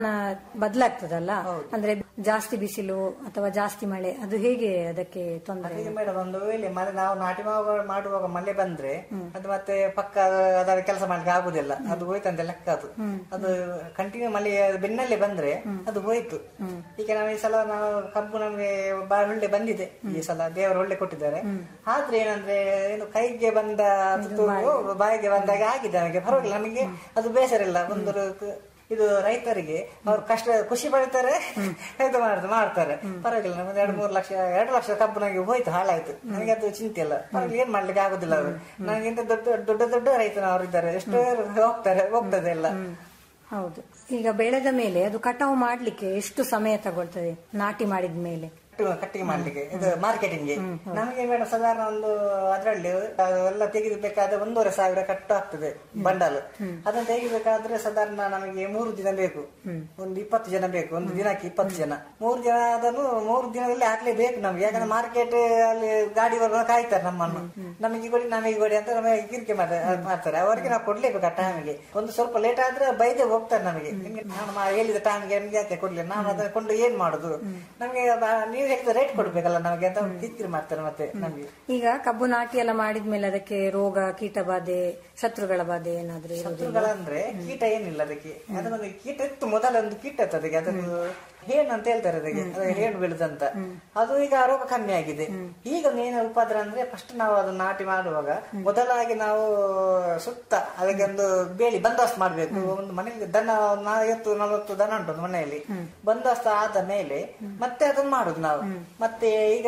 ಬದಲಾಗ್ತದಲ್ಲ ಅಂದ್ರೆ ಜಾಸ್ತಿ ಬಿಸಿಲು ಅಥವಾ ಜಾಸ್ತಿ ಮಳೆ ಅದು ಹೇಗೆ ಅದಕ್ಕೆ ತೊಂದರೆ ಈಗ ಮೇಡಮ್ ಒಂದು ವೇಳೆ ಮಳೆ ನಾವು ನಾಟಿ ಮಾವು ಮಾಡುವಾಗ ಮಳೆ ಬಂದ್ರೆ ಅದು ಮತ್ತೆ ಪಕ್ಕ ಅದರ ಕೆಲಸ ಮಾಡ್ಲಿಕ್ಕೆ ಆಗುದಿಲ್ಲ ಅದು ಹೋಯ್ತಂತ ಲೆಕ್ಕ ಅದು ಅದು ಕಂಟಿನ್ಯೂ ಮಳೆ ಬೆನ್ನಲ್ಲೇ ಬಂದ್ರೆ ಅದು ಹೋಯ್ತು ಈಗ ನಾವು ಈ ಸಲ ನಾವು ಕಬ್ಬು ನಮ್ಗೆ ಬಾಳ ಒಳ್ಳೆ ಬಂದಿದೆ ಈ ಸಲ ದೇವರು ಒಳ್ಳೆ ಕೊಟ್ಟಿದ್ದಾರೆ ಆದ್ರೆ ಏನಂದ್ರೆ ಏನು ಕೈಗೆ ಬಂದ ತುತ್ತು ಬಾಯಿಗೆ ಬಂದಾಗ ಆಗಿದೆ ನಮಗೆ ಪರವಾಗಿಲ್ಲ ನಮಗೆ ಅದು ಬೇಸರ ಇಲ್ಲ ಒಂದು ಕ- ಇದು ರೈತರಿಗೆ ಅವ್ರು ಕಷ್ಟ ಖುಷಿ ಪಡ್ತಾರೆ ಇದು ಮಾಡುದು ಮಾಡ್ತಾರೆ ಪರವಾಗಿಲ್ಲ ನಮ್ಗೆ ಎರಡು ಮೂರು ಲಕ್ಷ ಎರಡು ಲಕ್ಷ ಕಬ್ಬು ನನಗೆ ಹೋಯ್ತು ಹಾಳಾಯ್ತು ನನಗೆ ಅದು ಚಿಂತೆ ಇಲ್ಲ ಪರವಾಗಿಲ್ಲ ಏನ್ ಮಾಡ್ಲಿಕ್ಕೆ ಆಗುದಿಲ್ಲ ಅವರು ನನಗಿಂತ ದೊಡ್ಡ ದೊಡ್ಡ ದೊಡ್ಡ ರೈತನವರು ಇದ್ದಾರೆ ಎಷ್ಟೋ ಹೋಗ್ತಾರೆ ಹೋಗ್ತದೆ ಎಲ್ಲ ಹೌದು ಈಗ ಬೆಳೆದ ಮೇಲೆ ಅದು ಕಟಾವು ಮಾಡ್ಲಿಕ್ಕೆ ಎಷ್ಟು ಸಮಯ ತಗೊಳ್ತದೆ ನಾಟಿ ಮಾಡಿದ ಮೇಲೆ ಕಟ್ಟು- ಕಟ್ಟಿಂಗ್ ಮಾಡ್ಲಿಕ್ಕೆ ಇದು ಮಾರ್ಕೆಟಿಂಗ್ ನಮಗೆ ಮೇಡಮ್ ಸಾಧಾರಣ ಒಂದು ಅದರಲ್ಲಿ ಎಲ್ಲ ತೆಗಿಬೇಕಾದ್ರೆ ಒಂದೂವರೆ ಸಾವಿರ ಕಟ್ಟು ಆಗ್ತದೆ ಬಂಡಲ್ ಅದನ್ನ ತೆಗಿಬೇಕಾದ್ರೆ ಸಾಧಾರಣ ನಮಗೆ ಮೂರು ದಿನ ಬೇಕು ಒಂದು ಇಪ್ಪತ್ತು ಜನ ಬೇಕು ಒಂದು ದಿನಕ್ಕೆ ಇಪ್ಪತ್ತು ಜನ ಮೂರು ಜನ ಅದನ್ನು ಮೂರು ದಿನದಲ್ಲಿ ಹಾಕ್ಲೇಬೇಕು ನಮ್ಗೆ ಯಾಕಂದ್ರೆ ಮಾರ್ಕೆಟ್ ಅಲ್ಲಿ ಗಾಡಿ ಬರುವಾಗ ಕಾಯ್ತಾರೆ ನಮ್ಮನ್ನು ನಮಗೆ ಕೊಡಿ ನಮಗೆ ಕೊಡಿ ಅಂತ ನಮಗೆ ಕಿರಿಕೆ ಮಾಡ್ತಾರೆ ಮಾಡ್ತಾರೆ ಅವರಿಗೆ ನಾವು ಕೊಡ್ಲೇಬೇಕು ಆ ಟೈಮಿಗೆ ಒಂದು ಸ್ವಲ್ಪ ಲೇಟ್ ಆದ್ರೆ ಬೈದೆ ಹೋಗ್ತಾರೆ ನಮಗೆ ನಿಮ್ಗೆ ನಾನು ಮಾ- ಹೇಳಿದ ಟೈಮ್ಗೆ ನಿಮ್ಗೆ ಯಾಕೆ ಕೊಡ್ಲಿ ನಾನು ಅದನ್ನ ಕೊಂಡು ಏನ್ ಮಾಡುದು ನಮಗೆ ಬ- ನೀವು ಹೇಳಿದ ರೇಟ್ ಕೊಡ್ಬೇಕಲ್ಲ ನಮಗೆ ಅಂತ ಕಿರಿಕಿರಿ ಮಾಡ್ತಾರೆ ಮತ್ತೆ ನಮ್ಗೆ ಈಗ ಕಬ್ಬು ನಾಟಿ ಎಲ್ಲ ಮಾಡಿದ್ಮೇಲೆ ಅದಕ್ಕೆ ರೋಗ ಕೀಟ ಬಾಧೆ ಶತ್ರುಗಳ ಬಾಧೆ ಏನಾದ್ರೂ ಇರುವುದಿಲ್ಲ ಶತ್ರುಗಳಂದ್ರೆ ಕೀಟ ಏನಿಲ್ಲ ಅದಕ್ಕೆ ಅದನ್ನೊಂದು ಕೀಟ ಇತ್ತು ಮೊದಲೊಂದು ಕೀಟ ಇತ್ತು ಅದಕ್ಕೆ ಅದನ್ನು ಹೇಣು ಅಂತ ಹೇಳ್ತಾರೆ ಅದಕ್ಕೆ ಅದು ಹೇಣು ಬೀಳುದಂತ ಅದು ಈಗ ರೋಗ ಕಮ್ಮಿ ಆಗಿದೆ ಈಗ ಒಂದು ಏನು ಉಪದ್ರ ಅಂದ್ರೆ ಫಸ್ಟ್ ನಾವು ಅದನ್ನ ನಾಟಿ ಮಾಡುವಾಗ ಮೊದಲಾಗಿ ನಾವು ಸುತ್ತ ಅದಕ್ಕೆ ಒಂದು ಬೇಲಿ ಬಂದೋಬಸ್ತ್ ಮಾಡ್ಬೇಕು ಒಂದು ಮನೆಯಲ್ಲಿ ದನ ಐವತ್ತು ನಲವತ್ತು ದನ ಉಂಟು ಒಂದು ಮನೆಯಲ್ಲಿ ಬಂದೋಬಸ್ತ್ ಆದ ಮೇಲೆ ಮತ್ತೆ ಅದನ್ನ ಮಾಡುದು ನಾವು ಮತ್ತೆ ಈಗ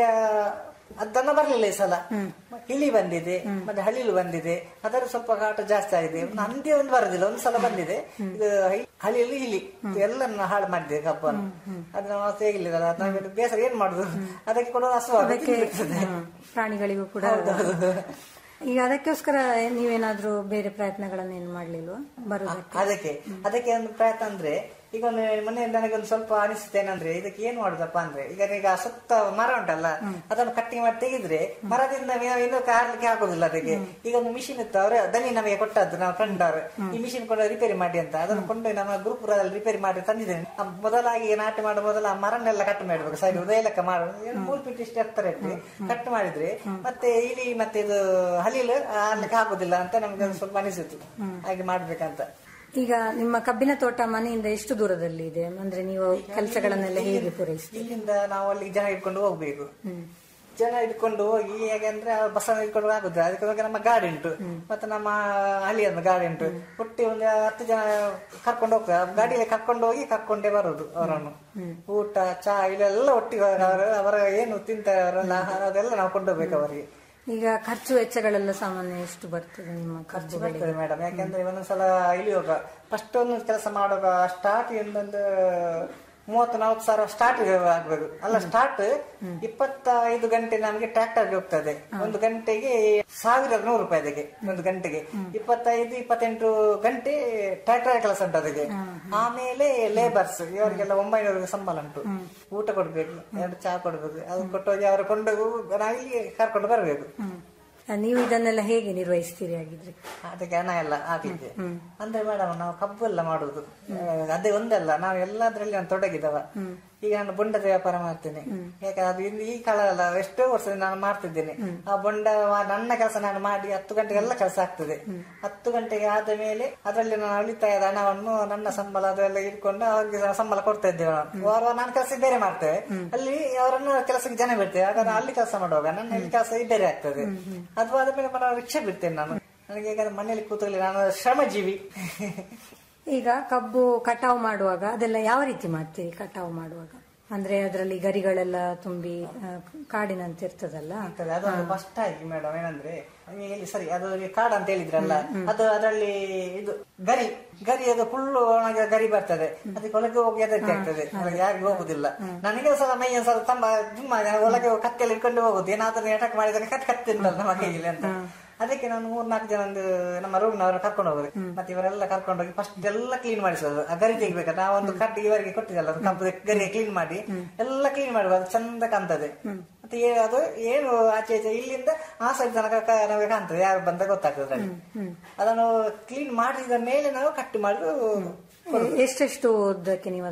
ಅದನ್ನ ಬರ್ಲಿಲ್ಲ ಈ ಸಲ ಇಲಿ ಬಂದಿದೆ ಮತ್ತೆ ಹಳಿಲು ಬಂದಿದೆ ಅದರ ಸ್ವಲ್ಪ ಕಾಟ ಜಾಸ್ತಿ ಆಗಿದೆ ಒಂದು ಅಂತ್ಯ ಒಂದು ಬರುದಿಲ್ಲ ಒಂದು ಸಲ ಬಂದಿದೆ ಇದು ಹೈ- ಹಳಿಲು ಇಲಿ ಇದು ಎಲ್ಲನ್ನ ಹಾಳು ಮಾಡಿದೆ ಕಬ್ಬನ್ನು ಅದನ್ನ ನಾವು ತೆಗಿಲಿಲ್ಲ ನಾವೇನು ಬೇಸರ ಏನ್ ಮಾಡುದು ಅದಕ್ಕೆ ಕೂಡ ಹಸು ಅದಕ್ಕೆ ಹ್ಮ್, ಪ್ರಾಣಿಗಳಿಗೂ ಕೂಡ ಈಗ ಅದಕ್ಕೋಸ್ಕರ ನೀವೇನಾದ್ರೂ ಬೇರೆ ಪ್ರಯತ್ನಗಳನ್ನೇನು ಮಾಡ್ಲಿಲ್ವಾ ಬರುದಕ್ಕೆ ಅದಕ್ಕೆ ಅದಕ್ಕೆ ಒಂದು ಪ್ರಯತ್ನ ಅಂದ್ರೆ ಈಗ ಒಂದು ಮೊನ್ನೆ ನನಗೊಂದು ಸ್ವಲ್ಪ ಅನಿಸುತ್ತೇನಂದ್ರೆ ಇದಕ್ಕೆ ಏನ್ ಮಾಡುದಪ್ಪ ಅಂದ್ರೆ ಈಗ ಈಗ ಸುತ್ತ ಮರ ಉಂಟಲ್ಲ ಅದನ್ನು ಕಟ್ಟಿಂಗ್ ಮಾಡಿ ತೆಗಿದ್ರೆ ಮರದಿಂದ ನಾವು ಇನ್ನೂ ಕಾರ್ಲಿಕ್ಕೆ ಆಗೋದಿಲ್ಲ ಅದಕ್ಕೆ ಈಗ ಒಂದು ಮಿಷಿನ್ ಇತ್ತು ಅವ್ರೆ ದನಿ ನಮಗೆ ಕೊಟ್ಟದ್ದು ನಾವು ಫ್ರೆಂಡ್ ಅವರು ಈ ಮಿಷಿನ್ ಕೊಂಡು ರಿಪೇರಿ ಮಾಡಿ ಅಂತ ಅದನ್ನು ಕೊಂಡು ನಮ್ಮ ಗುರುಪುರದಲ್ಲಿ ರಿಪೇರಿ ಮಾಡಿ ತಂದಿದ್ದೇನೆ ಆ ಮೊದಲಾಗಿ ನಾಟಿ ಮಾಡುವ ಮೊದಲ ಆ ಮರನ್ನೆಲ್ಲ ಕಟ್ ಮಾಡ್ಬೇಕು ಸೈಡ್ ಉದಯ ಲೆಕ್ಕ ಮಾಡು ಮೂರು ಫೀಟ್ ಇಷ್ಟು ಎತ್ತರ ಇಟ್ಟು ಕಟ್ ಮಾಡಿದ್ರೆ ಮತ್ತೆ ಇಲಿ ಮತ್ತೆ ಇದು ಹಲಿಲು ಆಡ್ಲಿಕ್ಕೆ ಆಗುದಿಲ್ಲ ಅಂತ ನಮ್ಗೆ ಒಂದು ಸ್ವಲ್ಪ ಅನಿಸಿತು ಹಾಗೆ ಮಾಡ್ಬೇಕಂತ ಈಗ ನಿಮ್ಮ ಕಬ್ಬಿನ ತೋಟ ಮನೆಯಿಂದ ಎಷ್ಟು ದೂರದಲ್ಲಿ ಇದೆ ಅಂದ್ರೆ ನೀವು ಕೆಲಸಗಳನ್ನೆಲ್ಲ ಹೇಗೆ ಪೂರೈಸ್ತೀರಿ ಇಲ್ಲಿಂದ ನಾವು ಅಲ್ಲಿ ಜನ ಇಟ್ಕೊಂಡು ಹೋಗ್ಬೇಕು ಜನ ಇಟ್ಕೊಂಡು ಹೋಗಿ ಹೇಗೆ ಅಂದ್ರೆ ಬಸ್ ಇಟ್ಕೊಂಡು ಆಗುದು ಅದಕ್ಕೆ ನಮ್ಮ ಗಾಡಿ ಉಂಟು ಮತ್ತೆ ನಮ್ಮ ಹಳ್ಳಿಯನ್ನ ಗಾಡಿ ಉಂಟು ಒಟ್ಟಿ ಒಂದು ಹತ್ತು ಜನ ಕರ್ಕೊಂಡು ಹೋಗ್ತಾರೆ ಆ ಗಾಡಿಯಲ್ಲಿ ಕರ್ಕೊಂಡು ಹೋಗಿ ಕರ್ಕೊಂಡೇ ಬರೋದು ಅವರನ್ನು ಊಟ ಚಾ ಇಲ್ಲೆಲ್ಲ ಒಟ್ಟಿಗೆ ಅವರು ಅವರ ಏನು ತಿಂತಾರೆ ಅವರೆಲ್ಲ ಆಹಾರ ಅದೆಲ್ಲ ನಾವು ಕೊಂಡೋಗ್ಬೇಕು ಅವರಿಗೆ ಈಗ ಖರ್ಚು ವೆಚ್ಚಗಳೆಲ್ಲ ಸಾಮಾನ್ಯ ಎಷ್ಟು ಬರ್ತದೆ ನಿಮ್ಮ ಕಬ್ಬು ಬೆಳೆಗೆ ಬರ್ತದೆ ಮೇಡಮ್ ಯಾಕಂದ್ರೆ ಒಂದೊಂದ್ಸಲ ಇಳಿಯುವಾಗ ಫಸ್ಟ್ ಒಂದು ಕೆಲಸ ಮಾಡುವಾಗ ಸ್ಟಾರ್ಟ್ ಒಂದೊಂದು ಮೂವತ್ತು ನಲ್ವತ್ತು ಸಾವಿರ ಸ್ಟಾರ್ಟ್ ಆಗ್ಬೇಕು ಅಲ್ಲ ಸ್ಟಾರ್ಟ್ ಇಪ್ಪತ್ತೈದು ಗಂಟೆ ನಮಗೆ ಟ್ರ್ಯಾಕ್ಟರ್ಗೆ ಹೋಗ್ತದೆ ಒಂದು ಗಂಟೆಗೆ ಸಾವಿರದ ನೂರು ರೂಪಾಯಿ ಅದಕ್ಕೆ ಒಂದು ಗಂಟೆಗೆ ಇಪ್ಪತ್ತೈದು ಇಪ್ಪತ್ತೆಂಟು ಗಂಟೆ ಟ್ರ್ಯಾಕ್ಟರ್ ಕೆಲಸ ಉಂಟು ಅದಕ್ಕೆ ಆಮೇಲೆ ಲೇಬರ್ಸ್ ಇವರಿಗೆಲ್ಲ ಒಂಬೈನೂರು ಸಂಬಳ ಉಂಟು ಊಟ ಕೊಡ್ಬೇಕು ಎರಡು ಚಹಾ ಕೊಡ್ಬೇಕು ಅದು ಕೊಟ್ಟೋಗಿ ಅವರು ಕೊಂಡೋಗಿ ನಾವಿಲ್ಲಿ ಕರ್ಕೊಂಡು ಬರಬೇಕು ನೀವು ಇದನ್ನೆಲ್ಲ ಹೇಗೆ ನಿರ್ವಹಿಸ್ತೀರಿ ಆಗಿದ್ರೆ ಅದಕ್ಕೆ ಹಣ ಎಲ್ಲ ಹಾಕ್ಲಿಕ್ಕೆ ಅಂದ್ರೆ ಮೇಡಮ್ ನಾವು ಕಬ್ಬು ಎಲ್ಲ ಮಾಡುದು ಅದೇ ಒಂದಲ್ಲ ನಾವು ಎಲ್ಲದ್ರಲ್ಲಿ ನಾನು ತೊಡಗಿದವ ಈಗ ನಾನು ಬೊಂಡದ ವ್ಯಾಪಾರ ಮಾಡ್ತೇನೆ ಯಾಕಂದ್ರೆ ಅದು ಇನ್ನು ಈ ಕಾಲ ಅಲ್ಲ ಎಷ್ಟೋ ವರ್ಷದಿಂದ ನಾನು ಮಾಡ್ತಿದ್ದೇನೆ ಆ ಬೊಂಡ ಮಾ- ನನ್ನ ಕೆಲಸ ನಾನು ಮಾಡಿ ಹತ್ತು ಗಂಟೆಗೆ ಎಲ್ಲ ಕೆಲಸ ಆಗ್ತದೆ ಹತ್ತು ಗಂಟೆಗೆ ಆದ ಮೇಲೆ ಅದರಲ್ಲಿ ನಾನು ಉಳಿತಾಯದ ಹಣವನ್ನು ನನ್ನ ಸಂಬಳ ಅದೆಲ್ಲ ಇಟ್ಕೊಂಡು ಅವ್ರಿಗೆ ಸ- ಸಂಬಳ ಕೊಡ್ತಾ ಇದ್ದೇವೆ ನಾವು ವಾರ ನಾನು ಕೆಲಸ ಬೇರೆ ಮಾಡ್ತೇವೆ ಅಲ್ಲಿ ಅವರನ್ನು ಕೆಲಸಕ್ಕೆ ಜನ ಬಿಡ್ತೇವೆ ಆಗ ನಾನು ಅಲ್ಲಿ ಕೆಲಸ ಮಾಡುವಾಗ ನನ್ನ ಇಲ್ಲಿ ಕೆಲಸ ಬೇರೆ ಆಗ್ತದೆ ಅದು ಆದ ಮೇಲೆ ನಾನು ರಿಕ್ಷಾ ಬಿಡ್ತೇನೆ ನಾನು ನನಗೆ ಈಗ ಮನೆಯಲ್ಲಿ ಕೂತಲ್ಲಿ ನಾನು ಶ್ರಮಜೀವಿ ಈಗ ಕಬ್ಬು ಕಟಾವು ಮಾಡುವಾಗ ಅದೆಲ್ಲ ಯಾವ ರೀತಿ ಮಾಡ್ತೀರಿ ಕಟಾವು ಮಾಡುವಾಗ ಅಂದ್ರೆ ಅದರಲ್ಲಿ ಗರಿಗಳೆಲ್ಲ ತುಂಬಿ ಆ, ಕಾಡಿನಂತೆ ಇರ್ತದಲ್ಲ ಆಗ್ತದೆ ಅದೊಂದು ಫಸ್ಟ್ ಆಗಿ ಮೇಡಮ್ ಏನಂದ್ರೆ ನೀವು ಹೇಳಿ ಸರಿ ಅದು ನೀವು ಕಾಡ್ ಅಂತ ಹೇಳಿದ್ರಲ್ಲ ಅದು ಅದರಲ್ಲಿ ಇದು ಗರಿ ಗರಿ ಅದು ಫುಲ್ಲು ಒಣಗಿದ ಗರಿ ಬರ್ತದೆ ಅದಕ್ಕೆ ಒಳಗೆ ಹೋಗಿ ಅದಕ್ಕೆ ಆಗ್ತದೆ ಒಳಗೆ ಯಾರಿಗೂ ಹೋಗುದಿಲ್ಲ ನನಗೆ ಸಲ ಮೈ ಒಂದ್ ಸ್ವಲ್ಪ ತುಂಬ ತುಂಬ ಒಳಗೆ ಕತ್ತೆಲ್ಲ ಇಟ್ಕೊಂಡು ಹೋಗುದು ಏನಾದ್ರೂ ಅಟ್ಯಾಕ್ ಮಾಡಿದಾಗ ಕತ್ ಕತ್ತಿಲ್ಲ ನಮ್ಮ ಕೈಯಲ್ಲಿ ಅಂತ ಅದಕ್ಕೆ ನಾನು ಮೂರ್ ನಾಲ್ಕು ಜನ ಒಂದು ನಮ್ಮ ರೂಮ್ನವರು ಕರ್ಕೊಂಡು ಹೋಗುದು ಮತ್ತೆ ಇವರೆಲ್ಲ ಕರ್ಕೊಂಡು ಹೋಗಿ ಫಸ್ಟ್ ಎಲ್ಲ ಕ್ಲೀನ್ ಮಾಡಿಸೋದು ಆ ಗರಿ ತೆಗಿಬೇಕಾದ್ರೆ ನಾವು ಒಂದು ಕಟ್ಟಿ ಇವರಿಗೆ ಕೊಟ್ಟಿದ್ದಲ್ಲ ಅದು ಕಬ್ಬು ಗರಿ ಕ್ಲೀನ್ ಮಾಡಿ ಎಲ್ಲ ಕ್ಲೀನ್ ಮಾಡುವ ಅದು ಚಂದ ಕಾಣ್ತದೆ ಮತ್ತೆ ಏ- ಅದು ಏನು ಆಚೆ ಈಚೆ ಇಲ್ಲಿಂದ ಆ ಸೈಡ್ ತನಕ ಕ- ನಮಗೆ ಕಾಣ್ತದೆ ಯಾರು ಬಂದ ಗೊತ್ತಾಗ್ತದೆ ಅದ್ರಲ್ಲಿ. ಅದನ್ನು ಕ್ಲೀನ್ ಮಾಡಿದ ಮೇಲೆ ನಾವು ಕಟ್ ಮಾಡುದು ಎಷ್ಟೆಷ್ಟು ಉದ್ದಕ್ಕೆ ನೀವು